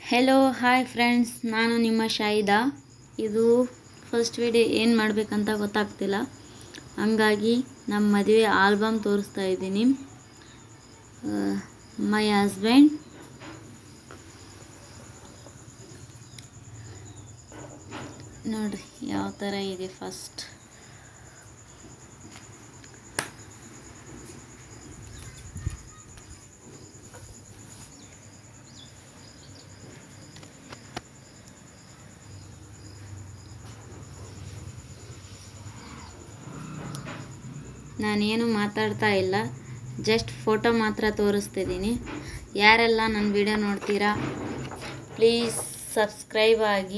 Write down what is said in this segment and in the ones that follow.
hello hi friends ನಾನು ನಿಮ್ಮ ಶಾಹಿದಾ ಇದು ಫಸ್ಟ್ ವಿಡಿಯೋ ಏನು ಮಾಡಬೇಕಂತ ಗೊತ್ತಾಗ್ತಿಲ್ಲ ಹಂಗಾಗಿ ನಮ್ಮ ಮದುವೆ ಆಲ್ಬಮ್ ತೋರಿಸ್ತಾ ಇದ್ದೀನಿ ಮೈ ಹಸ್ಬೆಂಡ್ ನೋಡ್ರಿ ಯಾವ ಥರ ಇದೆ ಫಸ್ಟ್ ನಾನೇನು ಮಾತಾಡ್ತಾ ಇಲ್ಲ ಜಸ್ಟ್ ಫೋಟೋ ಮಾತ್ರ ತೋರಿಸ್ತಿದ್ದೀನಿ ಯಾರೆಲ್ಲ ನನ್ನ ವಿಡಿಯೋ ನೋಡ್ತೀರಾ ಪ್ಲೀಸ್ ಸಬ್ಸ್ಕ್ರೈಬ್ ಆಗಿ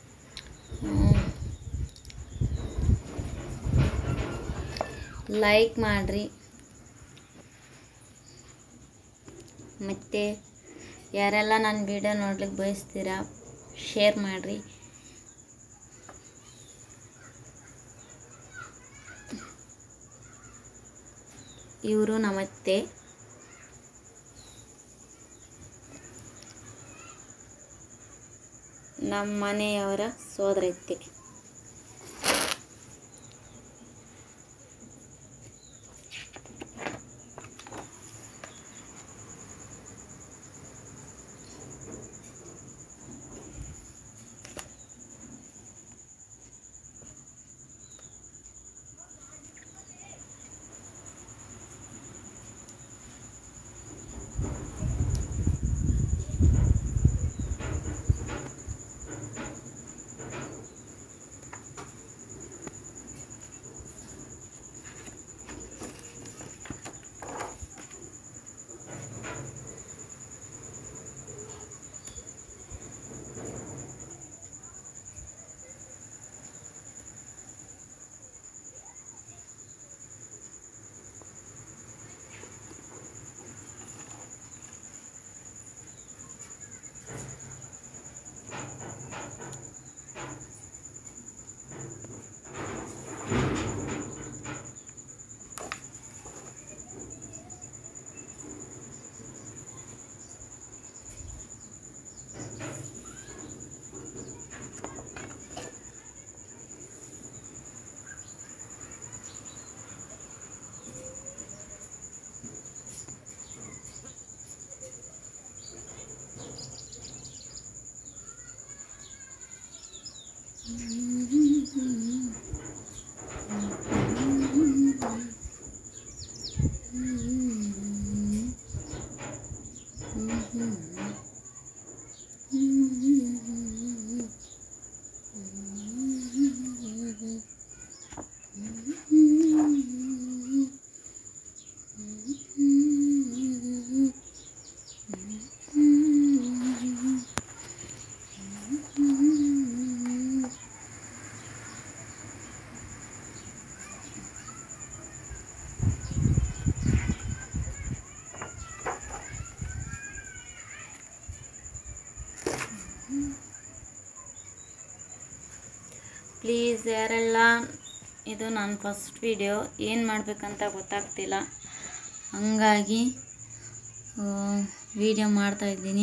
ಲೈಕ್ ಮಾಡಿರಿ ಮತ್ತು ಯಾರೆಲ್ಲ ನನ್ನ ವಿಡಿಯೋ ನೋಡ್ಲಿಕ್ಕೆ ಬಯಸ್ತೀರಾ ಶೇರ್ ಮಾಡಿರಿ ಇವರು ನಮ್ಮತ್ತೆ ನಮ್ಮ ಮನೆಯವರ ಸೋದರತ್ತೆ ಪ್ಲೀಸ್ ಯಾರೆಲ್ಲ ಇದು ನನ್ನ ಫಸ್ಟ್ ವಿಡಿಯೋ ಏನು ಮಾಡಬೇಕಂತ ಗೊತ್ತಾಗ್ತಿಲ್ಲ ಹಂಗಾಗಿ ವಿಡಿಯೋ ಮಾಡ್ತಾಯಿದ್ದೀನಿ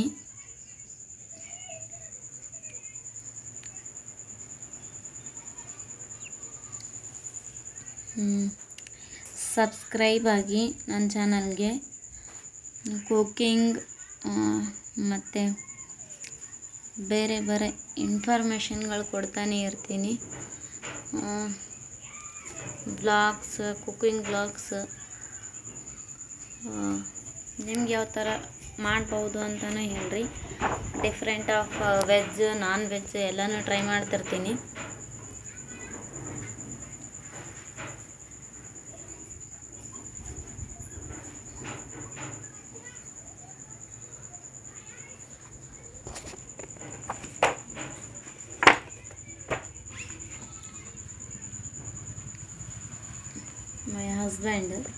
ಸಬ್ಸ್ಕ್ರೈಬ್ ಆಗಿ ನನ್ನ ಚಾನಲ್ಗೆ ಕುಕ್ಕಿಂಗ್ ಮತ್ತು ಬೇರೆ ಬೇರೆ ಇನ್ಫಾರ್ಮೇಷನ್ಗಳು ಕೊಡ್ತಾನೆ ಇರ್ತೀನಿ ಬ್ಲಾಗ್ಸ್ ಕುಕ್ಕಿಂಗ್ ಬ್ಲಾಗ್ಸ್ ನಿಮ್ಗೆ ಯಾವ ಥರ ಮಾಡ್ಬೋದು ಅಂತಲೂ ಹೇಳ್ರಿ different of veg non veg ಎಲ್ಲನೂ ಟ್ರೈ ಮಾಡ್ತಿರ್ತೀನಿ my husband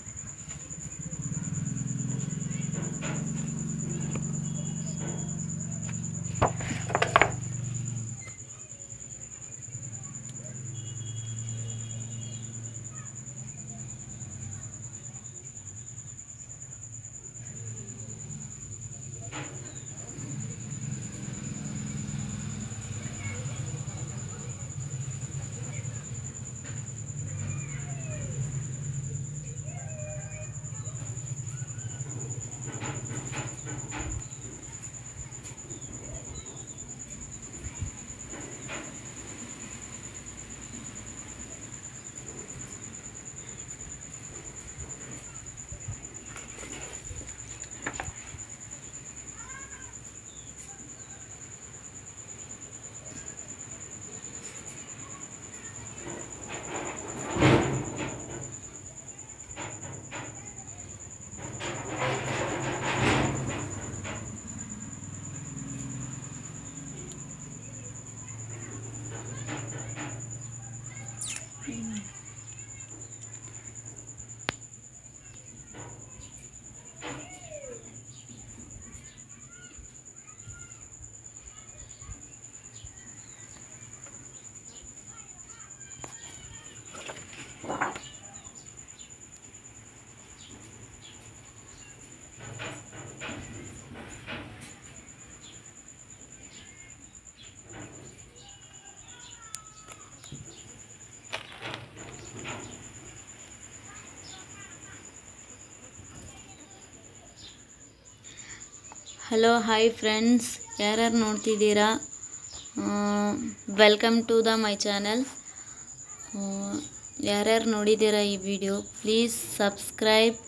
hello hi friends ಯಾರ್ಯಾರು ನೋಡ್ತಿದ್ದೀರಾ welcome to the my channel ಯಾರ್ಯಾರು ನೋಡಿದ್ದೀರಾ ಈ video please subscribe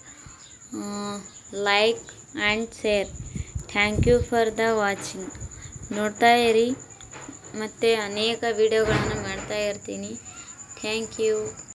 like and share thank you for the watching ನೋಡ್ತಾ ಇರಿ ಮತ್ತು ಅನೇಕ ವಿಡಿಯೋಗಳನ್ನು ಮಾಡ್ತಾ ಇರ್ತೀನಿ ಥ್ಯಾಂಕ್ ಯು